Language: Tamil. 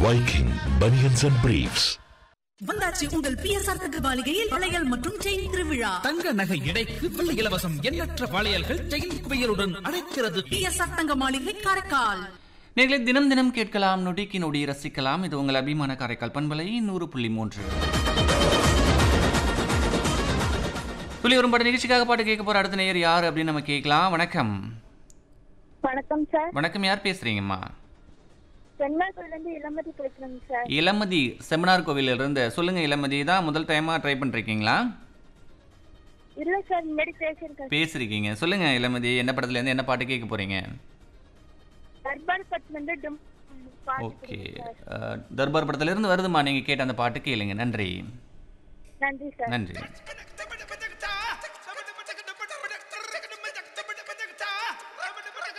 Viking Bunions and Briefs. வந்தாச்சு உங்கள் பிஎஸ்ஆர் தகவலிகையில் வளையல் மற்றும் செயின் திருவிழா தங்க நகை எடைக்கு வெள்ளி இலவசம் எண்ணற்ற வளையல்கள் செயின் குவியலுடன் அழைக்கிறது பிஎஸ்ஆர் தங்க மாளிகை காரைக்கால் நீங்களே தினம் தினம் கேட்கலாம் நொடிக்கு நொடி ரசிக்கலாம் இது உங்கள் அபிமான காரைக்கால் பண்பலை நூறு புள்ளி மூன்று புள்ளி ஒரு பாட்டு நிகழ்ச்சிக்காக பாட்டு கேட்க போற அடுத்த நேயர் யார் அப்படின்னு நம்ம கேட்கலாம் வணக்கம் வணக்கம் சார் வணக்கம் யார் பேசுறீங்கம்மா தென்மேற்குல இருந்து இளமதி பேசுறேங்க சார் இளமதி செமினார் கோவில்ல இருந்து சொல்லுங்க இளமதி தான் முதல் டைமா ட்ரை பண்ணிருக்கீங்களா இல்ல சார் முன்னாடி பேசியிருக்கேன் பேசிருக்கீங்க சொல்லுங்க இளமதி என்ன படத்துல இருந்து என்ன பாட்டு கேட்க போறீங்க தர்பார் பட்ல இருந்து டும் பாட்டு ஓகே கொடுங்க சார். தர்பார் படத்துல இருந்து வருதுமா நீங்க கேட்ட அந்த பாட்டு கேளுங்க நன்றி நன்றி சார் நன்றி